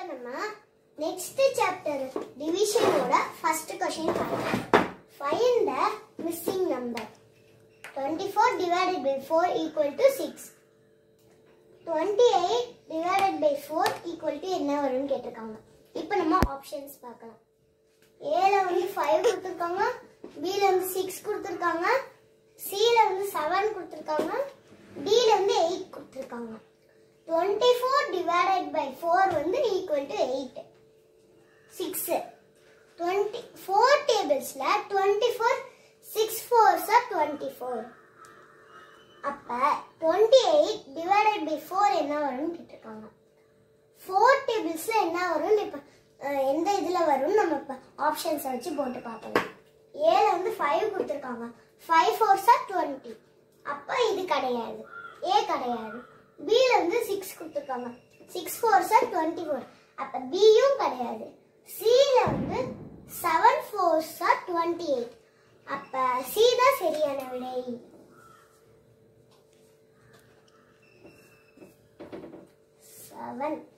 நம்ம next chapter டிவிஷனோட first question பார்க்கலாம் find the missing number 24 divided by 4 equal to 6 28 divided by 4 equal to என்ன வரும்னு கேட்டிருக்காங்க இப்போ நம்ம ஆப்ஷன்ஸ் பார்க்கலாம் ஏல வந்து 5 கொடுத்துருக்காங்க பில வந்து 6 கொடுத்துருக்காங்க சில வந்து 7 கொடுத்துருக்காங்க டில வந்து 8 கொடுத்துருக்காங்க 24 divided by 4 வந்து equal to 8 6 20 4 டேபிள்ஸ்ல 24 6 4s are 24 அப்ப 28 divided by 4 என்ன வரும்னு கேட்டிருக்காங்க 4 டேபிள்ஸ்ல என்ன வரும்னு இப்ப அஹ், எந்த இதுல வரும்னு நம்ம இப்ப ஆப்ஷன்ஸ் வச்சு போட்டு பார்க்கலாம் ஏல வந்து 5 கொடுத்துருக்காங்க 5 4s are 20 அப்ப இது கிடையாது ஏ கிடையாது B ல வந்து 6 கொடுத்துருக்காங்க 6 4s are 24 அப்ப B யும் கிடையாது C ல வந்து 7 4s are 28 அப்ப C தான் சரியான விடை செவன்